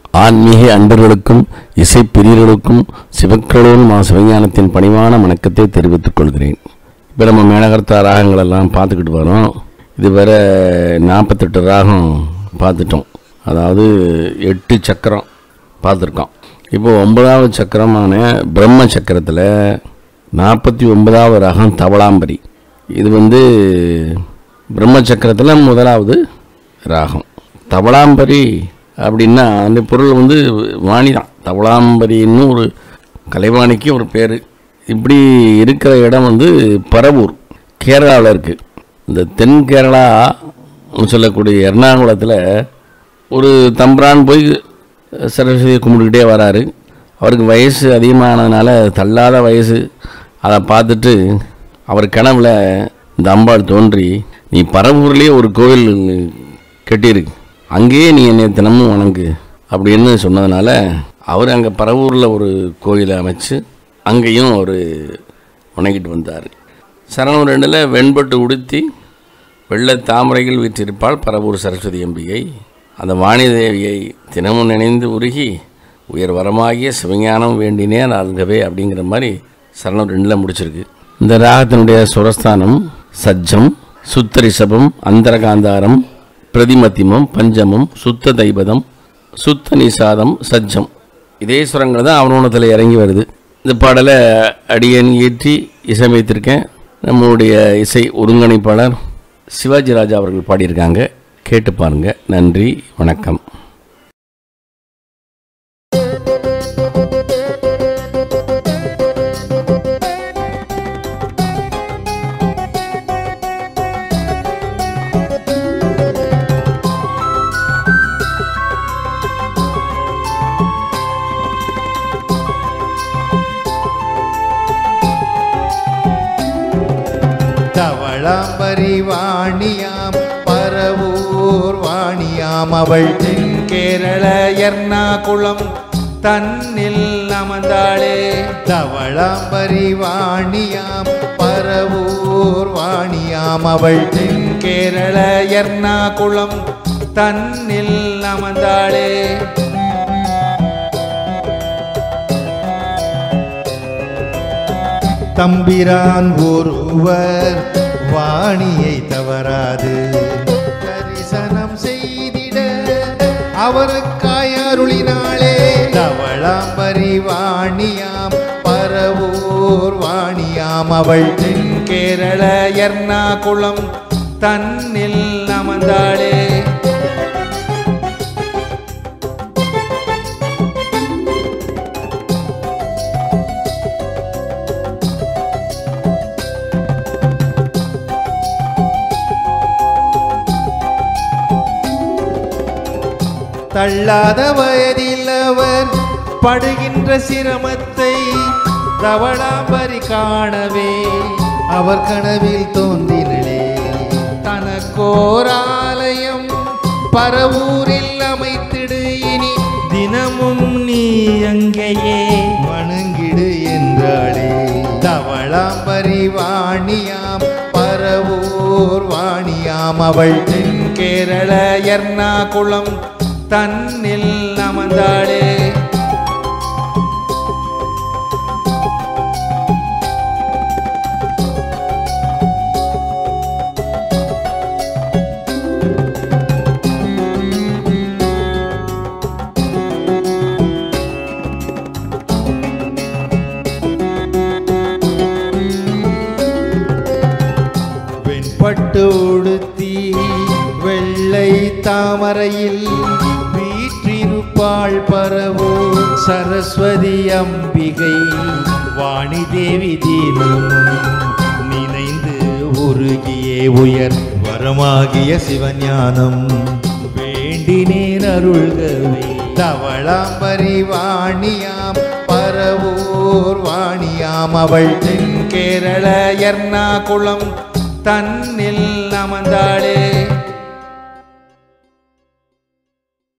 ஆன்மீக அன்பர்களுக்கும் இசை பிரியர்களுக்கும் சிவக்கரோன் மா சிவஞானத்தின் பணிவான வணக்கத்தை தெரிவித்துக் கொள்கிறேன் இப்போ நம்ம மேனகர்த்தா ராகங்கள் எல்லாம் பார்த்துக்கிட்டு வரோம் இதுவரை நாற்பத்தெட்டு ராகம் பார்த்துட்டோம் அதாவது எட்டு சக்கரம் பார்த்துருக்கோம் இப்போ ஒன்பதாவது சக்கரமான பிரம்ம சக்கரத்தில் நாற்பத்தி ஒன்பதாவது ராகம் தவளாம்பரி இது வந்து பிரம்ம சக்கரத்தில் முதலாவது ராகம் தவளாம்பரி அப்படின்னா அந்த பொருள் வந்து வாணி தான் தவளாம்பரின்னு ஒரு கலைவாணிக்கு ஒரு பேர் இப்படி இருக்கிற இடம் வந்து பரவூர் கேரளாவில் இருக்குது இந்த தென் கேரளா சொல்லக்கூடிய எர்ணாகுளத்தில் ஒரு தம்பிரான் போய் சரஸ்வதியை கும்பிட்டுக்கிட்டே வராரு அவருக்கு வயசு அதிகமானதுனால தள்ளாத வயசு அதை பார்த்துட்டு அவர் கனவுல இந்த அம்பாள் தோன்றி நீ பரவூர்லேயே ஒரு கோவில் கட்டியிருக்கு அங்கேயே நீ என்னை தினமும் வணங்கு அப்படின்னு சொன்னதுனால அவர் அங்கே பரவூரில் ஒரு கோயிலை அமைச்சு அங்கேயும் அவர் வணங்கிட்டு வந்தார் சரணம் ரெண்டில் வெண்பட்டு உடுத்தி வெள்ளை தாமரைகள் வீற்றிருப்பாள் பரவூர் சரஸ்வதி அம்பிகை அந்த வாணிதேவியை தினமும் நினைந்து உருகி உயர் வரமாகிய சிவஞானம் வேண்டினேன் அல்கவே அப்படிங்கிற மாதிரி சரணம் ரெண்டில் முடிச்சிருக்கு இந்த ராகத்தினுடைய சுரஸ்தானம் சஜ்ஜம் சுத்த ரிஷபம் அந்தரகாந்தாரம் பிரதிமத்திமம் பஞ்சமம் சுத்த தைபதம் சுத்த நிசாதம் சஜ்ஜம் இதே சுரங்கள் தான் அவனோனத்தில் இறங்கி வருது இந்த பாடலை அடியன் ஏற்றி இசையமைத்திருக்கேன் நம்மளுடைய இசை ஒருங்கிணைப்பாளர் சிவாஜி ராஜா அவர்கள் பாடியிருக்காங்க கேட்டு பாருங்க நன்றி வணக்கம் தவளாம்பரி வாணியாம் பரவூர் வாணியாம் அவள் தென் கேரள எர்ணாகுளம் தன்னில் அமர்ந்தாளே தவளாம்பரி வாணியாம் பரவூர் வாணியாம் அவள் தென் கேரள எர்ணாகுளம் தன்னில் அமர்ந்தாளே தம்பிரான் ஒருவர் வாணியை தவறாது தரிசனம் செய்திட அவருக்காய் அருளினாளே தவளாம்பரி வாணியாம் பரவூர் வாணியாம் அவள் தென் கேரள எர்ணாகுளம் தன்னில் அமர்ந்தாளே தள்ளாத வயதில் அவர் படுகின்ற சிரமத்தை தவளாம்பரி காணவே அவர் கனவில் தோன்றினளே தனக்கோர் ஆலயம் பரவூரில் அமைத்திடு இனி தினமும் நீ அங்கேயே வணங்கிடு என்றாளே தவளாம்பரி வாணியாம் பரவூர் வாணியாம் அவள் தென் கேரள எர்ணாகுளம் தன்னில் அமர்ந்தாளே வெண்பட்டு உடுத்தி வெள்ளை தாமரையில் வீற்றிருப்பாள் பரவோ சரஸ்வதி அம்பிகை வாணி தேவி தீனமும் நினைந்து உருகியே உயர் வரமாகிய சிவஞானம் வேண்டினேன் அருள்கவே தவளாம்பரி வாணியாம் பரவூர் வாணியாம் அவள் தென் கேரள எர்ணாகுளம் தன்னில் அமர்ந்தாளே